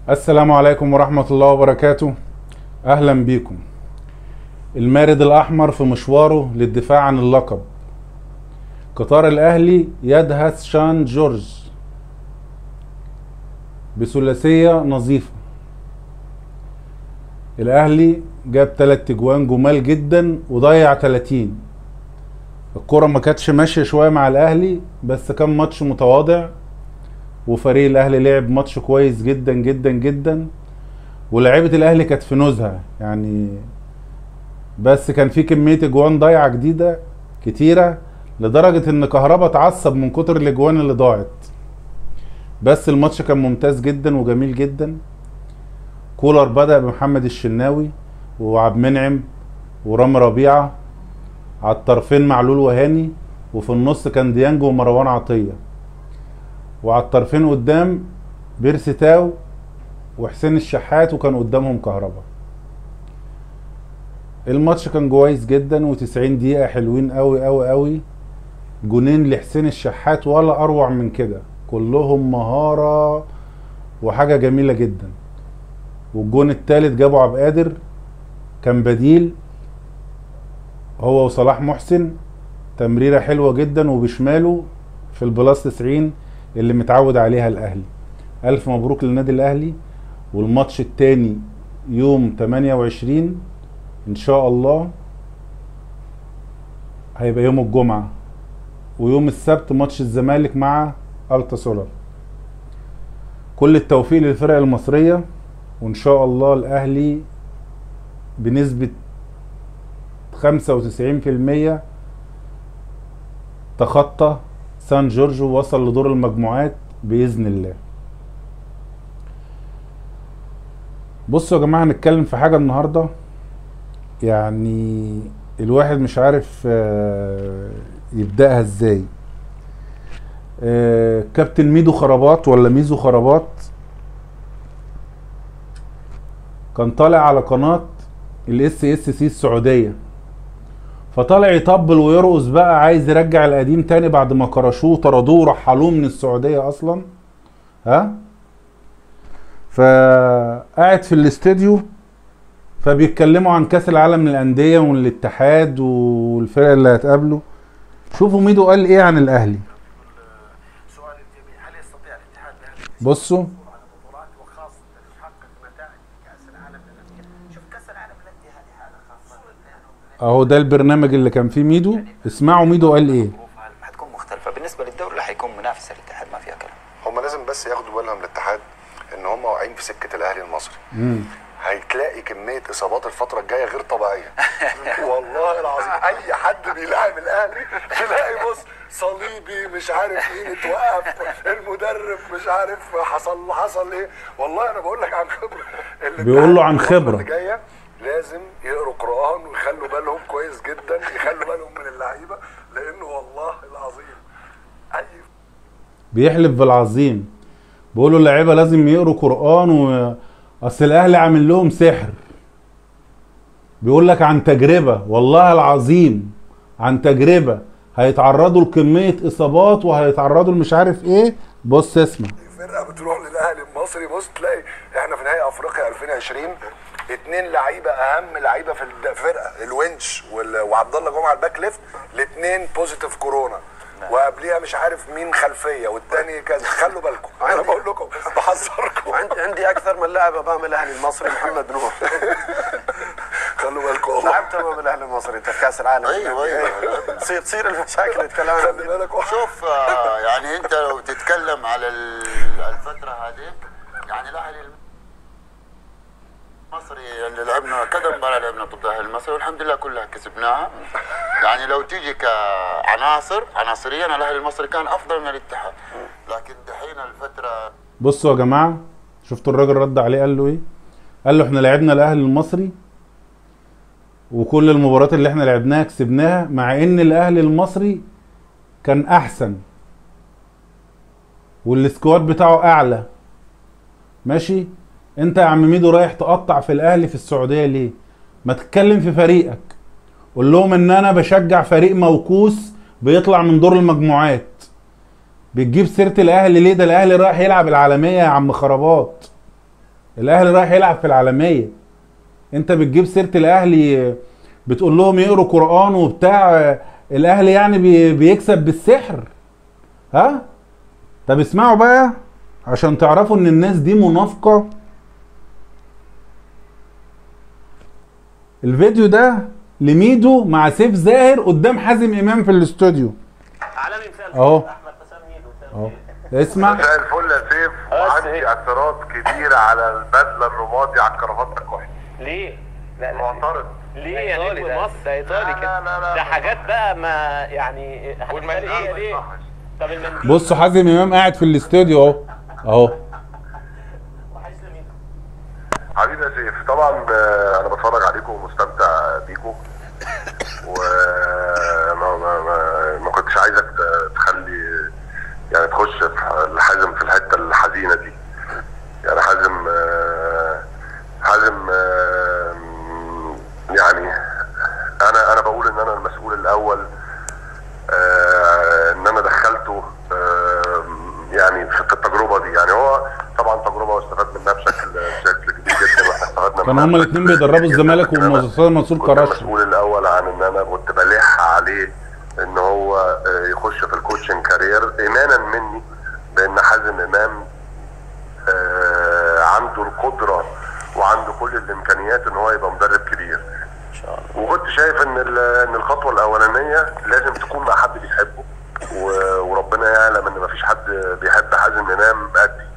السلام عليكم ورحمة الله وبركاته أهلا بيكم المارد الأحمر في مشواره للدفاع عن اللقب قطار الأهلي يدهس شان جورج بثلاثية نظيفة الأهلي جاب تلات تجوان جمال جدا وضيع 30 الكرة ما كانتش ماشية شوية مع الأهلي بس كان ماتش متواضع وفريق الاهلي لعب ماتش كويس جدا جدا جدا ولاعيبه الاهلي كانت في نزهه يعني بس كان في كميه اجوان ضايعه جديده كتيره لدرجه ان كهربا اتعصب من كتر الاجوان اللي ضاعت بس الماتش كان ممتاز جدا وجميل جدا كولر بدا بمحمد الشناوي وعبد المنعم ورامي ربيعه على الطرفين معلول وهاني وفي النص كان ديانج ومروان عطيه وعلى الطرفين قدام بيرسي تاو وحسين الشحات وكان قدامهم كهربا الماتش كان كويس جدا و90 دقيقة حلوين قوي قوي قوي جونين لحسين الشحات ولا اروع من كده كلهم مهارة وحاجة جميلة جدا والجون التالت جابه عبد القادر كان بديل هو وصلاح محسن تمريرة حلوة جدا وبشماله في البلاس 90 اللي متعود عليها الاهلي الف مبروك للنادي الاهلي والماتش التاني يوم 28 ان شاء الله هيبقى يوم الجمعة ويوم السبت ماتش الزمالك مع التا سولار كل التوفيق للفرق المصرية وان شاء الله الاهلي بنسبة 95% تخطى سان جورج وصل لدور المجموعات باذن الله بصوا يا جماعه هنتكلم في حاجه النهارده يعني الواحد مش عارف آه، يبداها ازاي آه، كابتن ميدو خرابات ولا ميزو خرابات كان طالع على قناه الاس اس سي السعوديه فطالع يطبل ويرقص بقى عايز يرجع القديم تاني بعد ما كرشوه طردوه ورحلوه من السعوديه اصلا ها فقاعد في الاستوديو فبيتكلموا عن كاس العالم للانديه والاتحاد والفرق اللي هتقابله شوفوا ميدو قال ايه عن الاهلي سؤال الجميع هل يستطيع الاتحاد الاهلي بصوا على بطولات وخاصه يحقق نتائج كاس العالم للانديه؟ شوف كاس العالم للانديه هذه حاله خاصه اهو ده البرنامج اللي كان فيه ميدو اسمعوا ميدو قال ايه ظروفها حتكون مختلفة بالنسبة للدوري لا حيكون منافس الاتحاد ما فيها كلام هم لازم بس ياخدوا بالهم الاتحاد ان هم واقعين في سكه الاهلي المصري مم. هتلاقي كميه اصابات الفتره الجايه غير طبيعيه والله العظيم اي حد بيلاعب الاهلي تلاقي بص صليبي مش عارف مين اتوقف المدرب مش عارف حصل حصل ايه والله انا بقول لك عن خبره الاتحاد بيقول له عن الفترة خبرة. اللي جايه لازم يقروا قران ويخلوا بالهم كويس جدا يخلوا بالهم من اللعيبه لانه والله العظيم اي بيحلف بالعظيم بيقولوا اللعيبه لازم يقروا قران و اصل الاهلي عامل لهم سحر بيقول لك عن تجربه والله العظيم عن تجربه هيتعرضوا لكميه اصابات وهيتعرضوا لمش عارف ايه بص اسمع فرقه بتروح للاهلي المصري بص تلاقي احنا في نهائي افريقيا 2020 اتنين لعيبه اهم لعيبه في الفرقه الونش وال- وعبد الله جمعه الباك ليفت الاثنين بوزيتيف كورونا وقبليها مش عارف مين خلفيه والتاني كذا خلوا بالكم انا بقول لكم بحذركم عندي عندي اكثر من لاعب امام الاهلي المصري محمد نور خلوا بالكم والله لعبت امام الاهلي المصري انت في كاس العالم ايوه ايوه تصير تصير المشاكل يتكلم خلي عن بالك شوف آه، يعني انت لو تتكلم على ال- الفتره هذه يعني الاهلي المصري اللي لعبنا كذا مباراه لعبنا ضد الاهلي المصري والحمد لله كلها كسبناها يعني لو تيجي كعناصر عناصريا الاهلي المصري كان افضل من الاتحاد لكن دحين الفتره بصوا يا جماعه شفتوا الراجل رد عليه قال له ايه قال له احنا لعبنا الاهلي المصري وكل المباريات اللي احنا لعبناها كسبناها مع ان الاهلي المصري كان احسن والسكواد بتاعه اعلى ماشي انت يا عم ميدو رايح تقطع في الاهلي في السعوديه ليه ما تتكلم في فريقك قول لهم ان انا بشجع فريق موكوس بيطلع من دور المجموعات بتجيب سيره الاهلي ليه ده الاهلي رايح يلعب العالميه يا عم خرابات الاهلي رايح يلعب في العالميه انت بتجيب سيره الاهلي بتقول لهم يقروا قران وبتاع الاهلي يعني بي- بيكسب بالسحر ها طب اسمعوا بقى عشان تعرفوا ان الناس دي منافقه الفيديو ده لميدو مع سيف زاهر قدام حازم امام في الاستوديو عالمي مثال أهو. احمد حسام ميدو مساء اهو الخير. اسمع مساء الفل يا سيف وعندي اعتراض كبير على البدله الرمادي على الكرافات الكحلي ليه؟ لا لا معترض ليه يا نجم مصر؟ ده ايطالي لا، كده لا، لا، ده لا. حاجات بقى ما يعني والمنديل ايه ما ليه؟ يصحش. طب المنديل بصوا حازم امام قاعد في الاستوديو اهو اهو وحشنا ميدو حبيبي يا سيف طبعا آه، انا بتفرج عليكم ومستمتع بيكم و ما, ما, ما, ما كنتش عايزك ت- تخلي يعني تخش في حازم في الحته الحزينه دي يعني حازم آه، حازم آه، يعني انا انا بقول ان انا المسؤول الاول آه، ان انا دخلته آه، يعني في في التجربه دي يعني هو طبعا تجربه واستفاد منها بشكل بشكل كبير جدا واحنا استفدنا كانوا منها هما بشكل الاتنين كبير بيدربوا جداً. الزمالك لكن أنا والمستشار منصور كنت كرش المسؤول الاول عن ان انا كنت بلح عليه ان هو آه، يخش في الكوتشنج كارير ايمانا مني بان حازم امام آه، عنده القدره وعنده كل الامكانيات ان هو يبقى مدرب كبير وكنت شايف ان ال- ان الخطوه الاولانيه لازم تكون مع حد بيحبه و- وربنا يعلم ان مفيش حد بيحب حازم امام قدي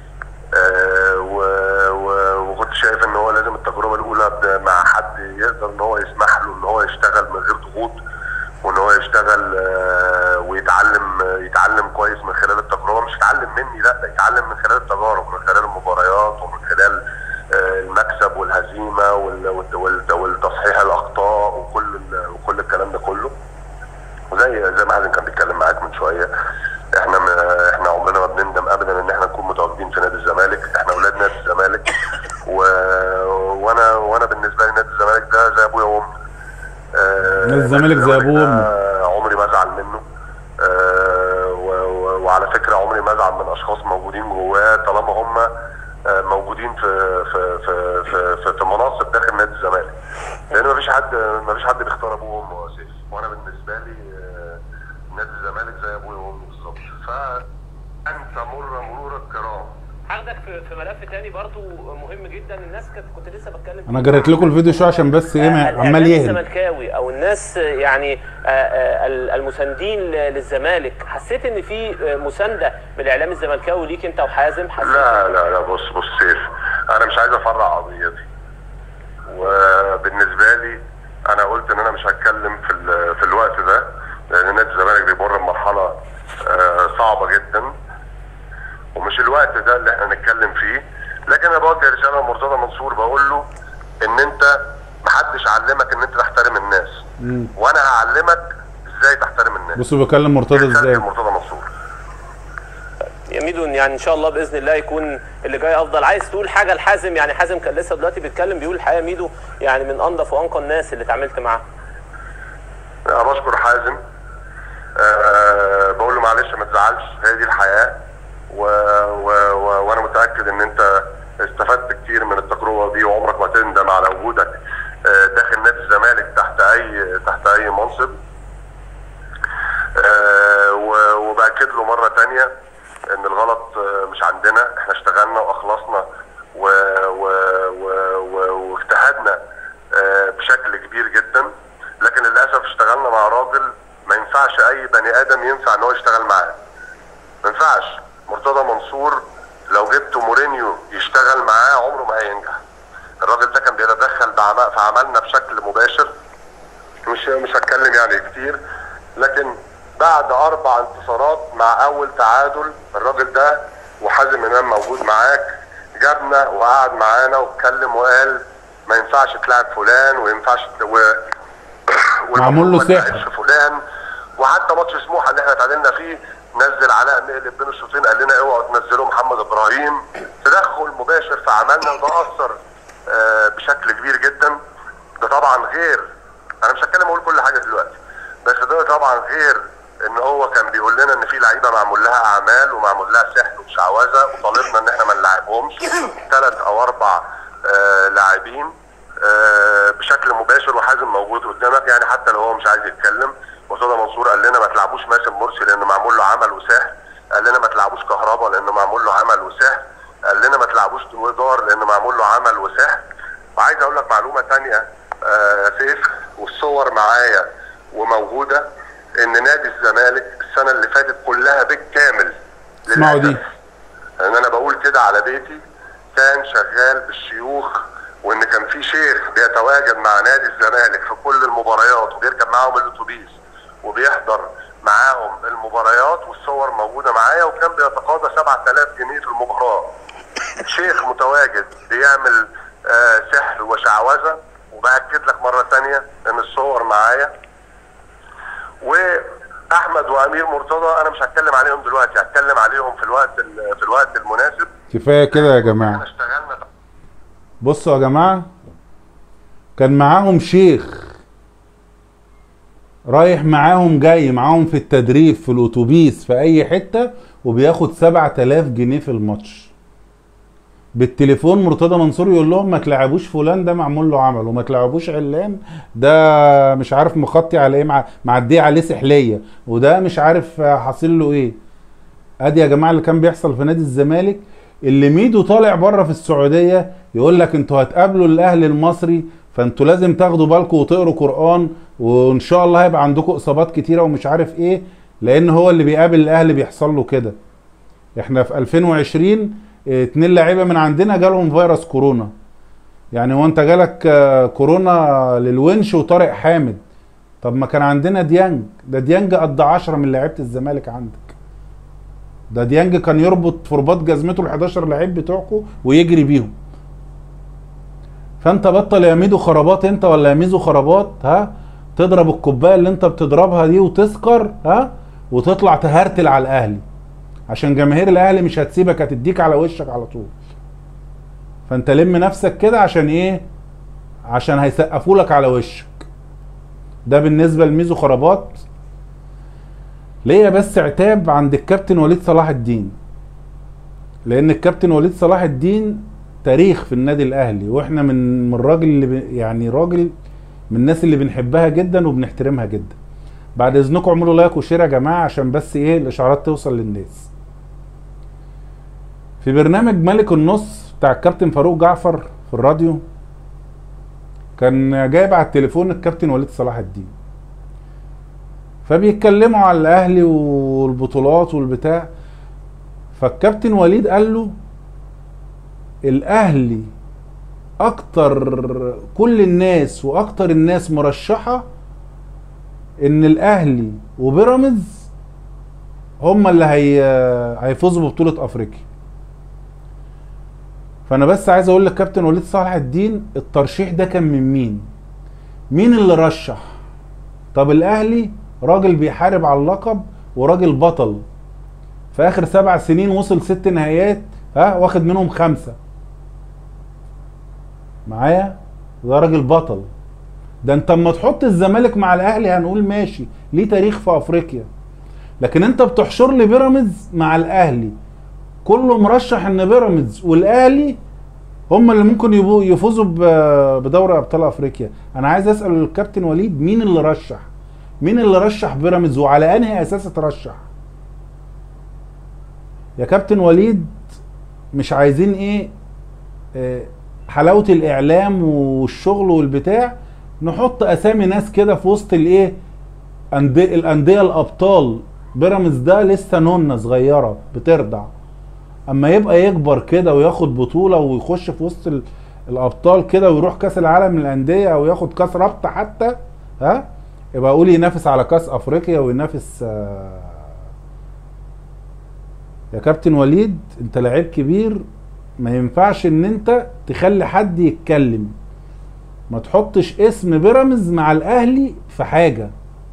آه، و- و- وكنت شايف ان هو لازم التجربه الاولى ب- مع حد يقدر ان هو يسمح له ان هو يشتغل من غير ضغوط وان هو يشتغل آه، ويتعلم يتعلم كويس من خلال التجربه مش يتعلم مني لا ده يتعلم من خلال التجارب من خلال المباريات ومن خلال آه، المكسب والهزيمه وال- وال- وال- والتصحيح الاخطاء وكل ال- وكل الكلام ده كله وزي زي ما حازم كان بيتكلم معاك من شويه احنا م... احنا عمرنا ما بنندم ابدا ان احنا نكون متواجدين في نادي الزمالك احنا اولاد نادي الزمالك و... وانا وانا بالنسبه لي نادي الزمالك ده زي ابويا وامي آه، نادي الزمالك زي أبوه ده وأمه. عمري ما ازعل منه آه، و- و- وعلى فكره عمري ما ازعل من اشخاص موجودين جواه طالما هم آه، موجودين في في في في, في, في مناصب داخل نادي الزمالك لان ما فيش حد ما فيش حد بيختار ابوه وامه يا سيف وانا بالنسبه لي آه، نادي الزمالك زي ابويا وامي بالظبط فان تمر مرور الكرام هاخدك في في ملف تاني برضو مهم جدا الناس كانت كنت لسه بتكلم انا جريت لكم الفيديو شويه عشان بس ايه ما- الإعلام عمال يهري الزملكاوي او الناس يعني آه، آه، المساندين ل- للزمالك حسيت ان في آه، مسانده من الاعلام الزملكاوي ليك انت وحازم حسيت لا لا لا بص بص سيف انا مش عايز افرع قضيتي وبالنسبه لي انا قلت ان انا مش هتكلم في ال- في الوقت ده لان نادي الزمالك بيمر بمرحله آه، صعبه جدا ومش الوقت ده اللي احنا نتكلم فيه لكن انا بوجه رساله لمرتضى منصور بقول له ان انت محدش علمك ان انت تحترم الناس وانا هعلمك ازاي تحترم الناس بصوا بيكلم مرتضى رسالتي ازاي لمرتضى منصور يا ميدو يعني ان شاء الله باذن الله يكون اللي جاي افضل عايز تقول حاجه لحازم يعني حازم كان لسه دلوقتي بيتكلم بيقول الحقيقه ميدو يعني من انظف وانقى الناس اللي اتعاملت معاه انا بشكر حازم أه بقول له معلش ما تزعلش هي دي الحياه و... و... و... وانا متاكد ان انت استفدت كتير من التجربه دي وعمرك ما تندم على وجودك آه، داخل نادي الزمالك تحت اي تحت اي منصب آه، و- وباكد له مره تانية ان الغلط آه، مش عندنا احنا اشتغلنا واخلصنا و... و... و... و... واجتهدنا آه، بشكل كبير جدا لكن للاسف اشتغلنا مع راجل ما ينفعش اي بني ادم ينفع ان هو يشتغل معاه ما ينفعش مرتضى منصور لو جبت مورينيو يشتغل معاه عمره ما هينجح الراجل ده كان بيتدخل بعم- في عملنا بشكل مباشر مش مش هتكلم يعني كتير لكن بعد اربع انتصارات مع اول تعادل الراجل ده وحازم امام موجود معاك جابنا وقعد معانا واتكلم وقال ما ينفعش تلعب فلان وينفعش ت- و... معمول له والمفروض ما سحر. تلعبش فلان وحتى ماتش سموحه اللي احنا اتعادلنا فيه نزل علاء مقلب بين الشوطين قال لنا اوعوا تنزلوا محمد ابراهيم تدخل مباشر في عملنا وده اثر آه، بشكل كبير جدا ده طبعا غير انا مش هتكلم اقول كل حاجه دلوقتي بس ده طبعا غير ان هو كان بيقول لنا ان في لعيبه معمول لها اعمال ومعمول لها سحر وشعوذه وطالبنا ان احنا ما نلعبهمش ثلاث او اربع آه لاعبين آه بشكل مباشر وحازم موجود قدامك يعني حتى لو هو مش عايز يتكلم مرتضى منصور قال لنا ما تلعبوش ماسم مرسي لانه معمول له عمل وسحر قال لنا ما تلعبوش كهربا لانه معمول له عمل وسحر قال لنا ما تلعبوش دويدار لانه معمول له عمل وسحر وعايز اقول لك معلومه ثانيه آه سيف والصور معايا وموجوده ان نادي الزمالك السنه اللي فاتت كلها بالكامل اسمعوا دي. للأسف. ان انا بقول كده على بيتي كان شغال بالشيوخ وان كان في شيخ بيتواجد مع نادي الزمالك في كل المباريات وبيركب معاهم الاتوبيس وبيحضر معاهم المباريات والصور موجوده معايا وكان بيتقاضى 7000 جنيه في المباراه شيخ متواجد بيعمل آه سحر وشعوذه وباكد لك مره ثانيه ان الصور معايا واحمد وامير مرتضى انا مش هتكلم عليهم دلوقتي هتكلم عليهم في الوقت ال- في الوقت المناسب كفايه كده يا جماعه احنا اشتغلنا بصوا يا جماعه كان معاهم شيخ رايح معاهم جاي معاهم في التدريب في الاتوبيس في اي حته وبياخد 7000 جنيه في الماتش بالتليفون مرتضى منصور يقول لهم ما تلعبوش فلان ده معمول له عمل وما تلعبوش علان ده مش عارف مخطي على ايه مع معديه عليه سحليه وده مش عارف حاصل له ايه ادي يا جماعه اللي كان بيحصل في نادي الزمالك اللي ميدو طالع بره في السعوديه يقول لك انتوا هتقابلوا الاهلي المصري فانتوا لازم تاخدوا بالكم وتقروا قران وان شاء الله هيبقى عندكم اصابات كتيره ومش عارف ايه لان هو اللي بيقابل الاهلي بيحصل له كده احنا في 2020 اه، اتنين لعيبه من عندنا جالهم فيروس كورونا يعني هو انت جالك اه، كورونا للونش وطارق حامد طب ما كان عندنا ديانج ده ديانج قد 10 من لعيبه الزمالك عندك ده ديانج كان يربط في رباط جزمته ال 11 لعيب بتوعكم ويجري بيهم فانت بطل يا ميدو خرابات انت ولا يا ميزو خرابات ها تضرب الكوبايه اللي انت بتضربها دي وتسكر ها وتطلع تهرتل على الاهلي عشان جماهير الاهلي مش هتسيبك هتديك على وشك على طول فانت لم نفسك كده عشان ايه عشان هيسقفوا لك على وشك ده بالنسبه لميزو خرابات ليا بس عتاب عند الكابتن وليد صلاح الدين لان الكابتن وليد صلاح الدين تاريخ في النادي الاهلي واحنا من من الراجل اللي ب- يعني راجل من الناس اللي بنحبها جدا وبنحترمها جدا بعد اذنكم اعملوا لايك وشير يا جماعه عشان بس ايه الاشعارات توصل للناس في برنامج ملك النص بتاع الكابتن فاروق جعفر في الراديو كان جايب على التليفون الكابتن وليد صلاح الدين فبيتكلموا على الاهلي والبطولات والبتاع فالكابتن وليد قال له الاهلي اكتر كل الناس واكتر الناس مرشحه ان الاهلي وبيراميدز هما اللي هي هيفوزوا ببطوله افريقيا فانا بس عايز اقول لك كابتن وليد صالح الدين الترشيح ده كان من مين مين اللي رشح طب الاهلي راجل بيحارب على اللقب وراجل بطل في اخر سبع سنين وصل ست نهائيات ها واخد منهم خمسه معايا ده راجل بطل ده انت اما تحط الزمالك مع الاهلي هنقول ماشي ليه تاريخ في افريقيا لكن انت بتحشر لي بيراميدز مع الاهلي كله مرشح ان بيراميدز والاهلي هم اللي ممكن يبو- يفوزوا ب- بدوري ابطال افريقيا انا عايز اسال الكابتن وليد مين اللي رشح مين اللي رشح بيراميدز وعلى انهي اساس اترشح يا كابتن وليد مش عايزين ايه آه، حلاوه الاعلام والشغل والبتاع نحط اسامي ناس كده في وسط الايه أندية الانديه الابطال بيراميدز ده لسه نونه صغيره بترضع اما يبقى يكبر كده وياخد بطوله ويخش في وسط ال- الابطال كده ويروح كاس العالم للانديه او ياخد كاس رابطه حتى ها يبقى اقول ينافس على كاس افريقيا وينافس آه، يا كابتن وليد انت لعيب كبير ما ينفعش ان انت تخلي حد يتكلم ما تحطش اسم بيراميدز مع الاهلي في حاجه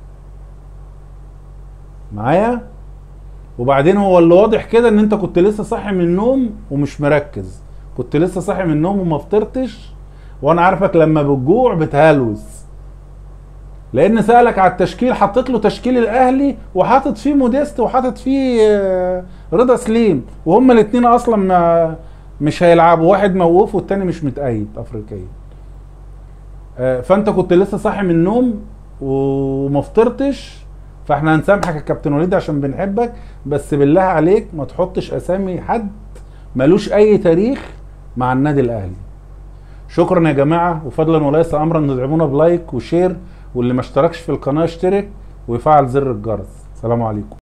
معايا وبعدين هو اللي واضح كده ان انت كنت لسه صاحي من النوم ومش مركز كنت لسه صاحي من النوم وما فطرتش وانا عارفك لما بتجوع بتهلوس لان سالك على التشكيل حطيت له تشكيل الاهلي وحاطط فيه موديست وحاطط فيه آه، رضا سليم وهما الاثنين اصلا ما مش هيلعبوا واحد موقوف والتاني مش متأيد افريقيا آه، فانت كنت لسه صاحي من النوم وما فطرتش فاحنا هنسامحك يا كابتن وليد عشان بنحبك بس بالله عليك ما تحطش اسامي حد ملوش اي تاريخ مع النادي الاهلي شكرا يا جماعه وفضلا وليس امرا تدعمونا بلايك وشير واللي ما اشتركش في القناه يشترك ويفعل زر الجرس سلام عليكم